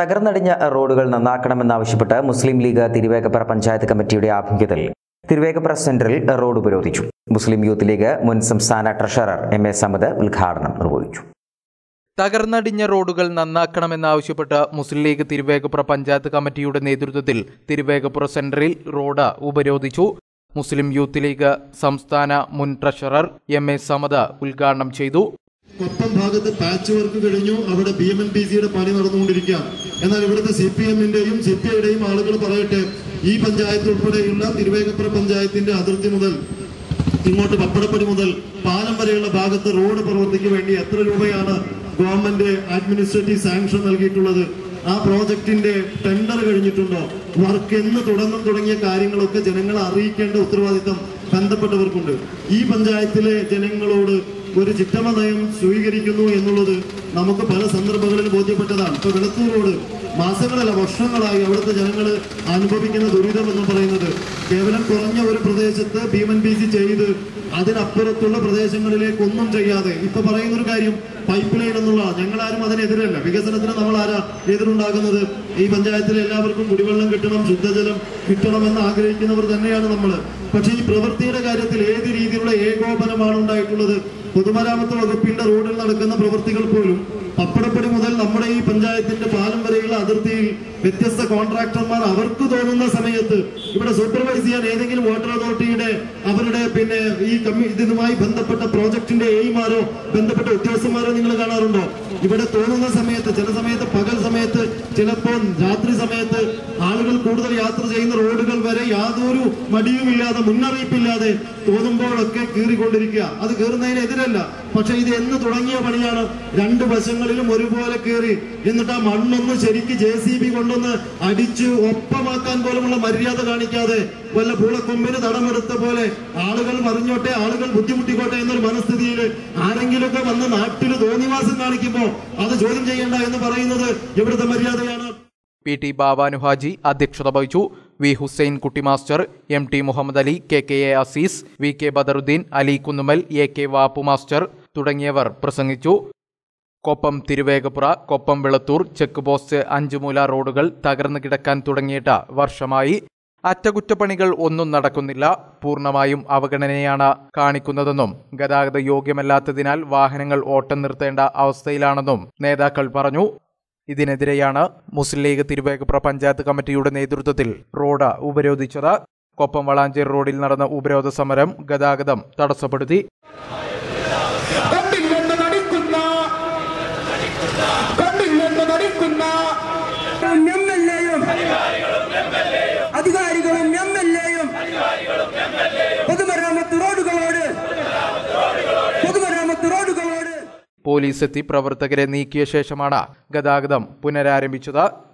തകർന്നടിഞ്ഞ റോഡുകൾ നന്നാക്കണമെന്നാവശ്യപ്പെട്ട് മുസ്ലിം ലീഗ് തിരുവേഗപ്പുറ പഞ്ചായത്ത് കമ്മിറ്റിയുടെ ആഭിമുഖ്യത്തിൽ തിരുവേഗപ്പുറ സെന്ററിൽ റോഡ് ഉപരോധിച്ചു മുസ്ലിം യൂത്ത് ലീഗ് മുൻ സംസ്ഥാന ട്രഷറർ എം എ സമദ് ഉദ്ഘാടനം നിർവഹിച്ചു തകർന്നടിഞ്ഞ റോഡുകൾ നന്നാക്കണമെന്നാവശ്യപ്പെട്ട് മുസ്ലിം ലീഗ് തിരുവേഗപ്പുറ പഞ്ചായത്ത് കമ്മിറ്റിയുടെ നേതൃത്വത്തിൽ തിരുവേഗപ്പുറ സെന്ററിൽ റോഡ് ഉപരോധിച്ചു മുസ്ലിം യൂത്ത് ലീഗ് സംസ്ഥാന മുൻ ട്രഷറർ എം എ സമദ് ഉദ്ഘാടനം ചെയ്തു കൊപ്പം ഭാഗത്ത് പാച്ച് വർക്ക് കഴിഞ്ഞു അവിടെ ബി എം എൻ പി സിയുടെ പണി നടന്നുകൊണ്ടിരിക്കുക എന്നാൽ ഇവിടുത്തെ സി പി എമ്മിന്റെയും സി പി ഐയുടെയും ആളുകൾ പറയട്ടെ ഈ പഞ്ചായത്ത് ഉൾപ്പെടെയുള്ള തിരുവേഗപ്പുറ പഞ്ചായത്തിന്റെ അതിർത്തി മുതൽ ഇങ്ങോട്ട് പപ്പടപ്പടി മുതൽ പാലം വരെയുള്ള ഭാഗത്ത് റോഡ് പ്രവൃത്തിക്ക് വേണ്ടി എത്ര രൂപയാണ് ഗവൺമെന്റ് അഡ്മിനിസ്ട്രേറ്റീവ് സാങ്ഷൻ നൽകിയിട്ടുള്ളത് ആ പ്രോജക്റ്റിന്റെ ടെൻഡർ കഴിഞ്ഞിട്ടുണ്ടോ വർക്ക് എന്ന് തുടങ്ങും തുടങ്ങിയ കാര്യങ്ങളൊക്കെ ജനങ്ങളെ അറിയിക്കേണ്ട ഉത്തരവാദിത്തം ബന്ധപ്പെട്ടവർക്കുണ്ട് ഈ പഞ്ചായത്തിലെ ജനങ്ങളോട് ഒരു ചിറ്റമ നയം സ്വീകരിക്കുന്നു എന്നുള്ളത് നമുക്ക് പല സന്ദർഭങ്ങളിൽ ബോധ്യപ്പെട്ടതാണ് ഇപ്പൊ വെളുത്തൂർ റോഡ് മാസങ്ങളല്ല വർഷങ്ങളായി അവിടുത്തെ ജനങ്ങൾ അനുഭവിക്കുന്ന ദുരിതം എന്ന് പറയുന്നത് കേവലം കുറഞ്ഞ ഒരു പ്രദേശത്ത് ഭീമൻ ബി സി ചെയ്ത് അതിനപ്പുറത്തുള്ള പ്രദേശങ്ങളിലേക്ക് ഒന്നും ചെയ്യാതെ ഇപ്പൊ പറയുന്ന ഒരു കാര്യം പൈപ്പ് ലൈൻ എന്നുള്ള ഞങ്ങളാരും അതിനെതിരല്ല വികസനത്തിന് നമ്മൾ ആരാ എതിരുണ്ടാകുന്നത് ഈ പഞ്ചായത്തിലെ എല്ലാവർക്കും കുടിവെള്ളം കിട്ടണം ശുദ്ധജലം കിട്ടണമെന്ന് ആഗ്രഹിക്കുന്നവർ തന്നെയാണ് നമ്മൾ പക്ഷേ ഈ പ്രവൃത്തിയുടെ കാര്യത്തിൽ ഏത് രീതിയിലുള്ള ഏകോപനമാണ് ഉണ്ടായിട്ടുള്ളത് പൊതുമരാമത്ത് വകുപ്പിന്റെ റോഡിൽ നടക്കുന്ന പ്രവൃത്തികൾ പോലും പപ്പടപ്പടി മുതൽ നമ്മുടെ ഈ പഞ്ചായത്തിന്റെ പാലം വരെയുള്ള അതിർത്തിയിൽ വ്യത്യസ്ത കോൺട്രാക്ടർമാർ അവർക്ക് തോന്നുന്ന സമയത്ത് ഇവിടെ സൂപ്പർവൈസ് ചെയ്യാൻ ഏതെങ്കിലും വാട്ടർ അതോറിറ്റിയുടെ അവരുടെ പിന്നെ ഈ കമ്മി ഇതുമായി ബന്ധപ്പെട്ട പ്രോജക്ടിന്റെ എയിമാരോ ബന്ധപ്പെട്ട ഉദ്യോഗസ്ഥന്മാരോ നിങ്ങൾ കാണാറുണ്ടോ ഇവിടെ തോന്നുന്ന സമയത്ത് ചില സമയത്ത് പകൽ സമയത്ത് ചിലപ്പോൾ രാത്രി സമയത്ത് ആളുകൾ കൂടുതൽ യാത്ര ചെയ്യുന്ന റോഡുകൾ വരെ യാതൊരു മടിയുമില്ലാതെ മുന്നറിയിപ്പില്ലാതെ തോന്നുമ്പോഴൊക്കെ കീറിക്കൊണ്ടിരിക്കുക അത് കീറുന്നതിനെതിരല്ല പക്ഷെ ഇത് എന്ന് തുടങ്ങിയ പണിയാണ് രണ്ട് വശങ്ങളിലും ഒരുപോലെ കീറി എന്നിട്ട് ആ മണ്ണൊന്ന് ശരിക്ക് ജെ സി ബി കൊണ്ടൊന്ന് അടിച്ച് ഒപ്പമാക്കാൻ പോലുമുള്ള മര്യാദ കാണിക്കാതെ വല്ല പൂളക്കൊമ്പിന് തടമെടുത്ത പോലെ ആളുകൾ മറിഞ്ഞോട്ടെ ആളുകൾ ബുദ്ധിമുട്ടിക്കോട്ടെ എന്നൊരു മനസ്ഥിതിയിൽ ആരെങ്കിലുമൊക്കെ വന്ന് നാട്ടിൽ തോന്നിവാസം കാണിക്കുമ്പോ അത് ചോദ്യം ചെയ്യേണ്ട എന്ന് പറയുന്നത് ഇവിടുത്തെ മര്യാദയാണ് പി ടി ബാബാനു ഹാജി അധ്യക്ഷത വഹിച്ചു V Hussain Kutty master M T Muhammad Ali K K A Aziz V K Badaruddin Ali Kunnumal A K Vappu master തുടങ്ങിയവർ പ്രസംഗിച്ചു കൊപ്പം തിരുവേഗപ്പുറ കൊപ്പം വിളത്തൂർ ചെക്ക് പോസ്റ്റ് അഞ്ചുമൂല റോഡുകൾ തകർന്നു കിടക്കാൻ തുടങ്ങിയിട്ട് വർഷമായി അറ്റകുറ്റപ്പണികൾ ഒന്നും നടക്കുന്നില്ല പൂർണ്ണമായും അവഗണനയാണ് കാണിക്കുന്നതെന്നും ഗതാഗത യോഗ്യമല്ലാത്തതിനാൽ വാഹനങ്ങൾ ഓട്ടം നിർത്തേണ്ട അവസ്ഥയിലാണെന്നും നേതാക്കൾ പറഞ്ഞു ഇതിനെതിരെയാണ് മുസ്ലിം ലീഗ് തിരുവേഗപ്പുറ പഞ്ചായത്ത് കമ്മിറ്റിയുടെ നേതൃത്വത്തിൽ റോഡ് ഉപരോധിച്ചത് കൊപ്പം വളാഞ്ചേരി റോഡിൽ നടന്ന ഉപരോധ സമരം ഗതാഗതം തടസ്സപ്പെടുത്തി കണ്ടില്ലെന്ന് നടിക്കുന്ന കണ്ടില്ലെന്ന് നടിക്കുന്ന എം എൽ എയും അധികാരികളും എം എൽ എയും പൊതുമരാമത്ത് റോഡുകളോട് പൊതുമരാമത്ത് റോഡുകളോട് പോലീസ് എത്തി പ്രവർത്തകരെ നീക്കിയ ശേഷമാണ് ഗതാഗതം പുനരാരംഭിച്ചത്